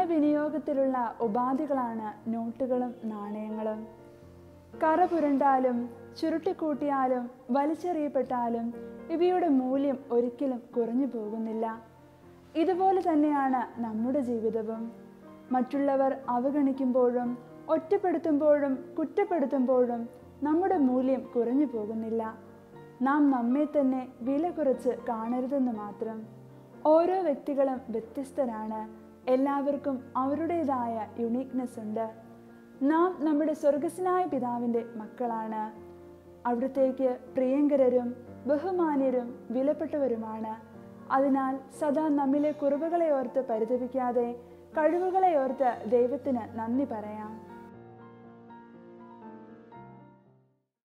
ധനവിനിയോഗത്തിലുള്ള ഉപാധികളാണ് നോട്ടുകളും നാണയങ്ങളും കറ പുരണ്ടാലും ചുരുട്ടിക്കൂട്ടിയാലും വലിച്ചെറിയപ്പെട്ടാലും ഇവയുടെ മൂല്യം ഒരിക്കലും കുറഞ്ഞു പോകുന്നില്ല ഇതുപോലെ തന്നെയാണ് നമ്മുടെ ജീവിതവും മറ്റുള്ളവർ അവഗണിക്കുമ്പോഴും ഒറ്റപ്പെടുത്തുമ്പോഴും കുറ്റപ്പെടുത്തുമ്പോഴും നമ്മുടെ മൂല്യം കുറഞ്ഞു പോകുന്നില്ല നാം നമ്മെ തന്നെ വില കുറച്ച് കാണരുതെന്ന് മാത്രം ഓരോ വ്യക്തികളും വ്യത്യസ്തരാണ് എല്ലാവർക്കും അവരുടേതായ യുണീക്നെസ് ഉണ്ട് നാം നമ്മുടെ സ്വർഗസ്നായ പിതാവിൻ്റെ മക്കളാണ് അവിടത്തേക്ക് പ്രിയങ്കരരും ബഹുമാന്യരും വിലപ്പെട്ടവരുമാണ് അതിനാൽ സദാ നമ്മിലെ കുറവുകളെ ഓർത്ത് പരിതപിക്കാതെ കഴിവുകളെ ഓർത്ത് ദൈവത്തിന് നന്ദി പറയാം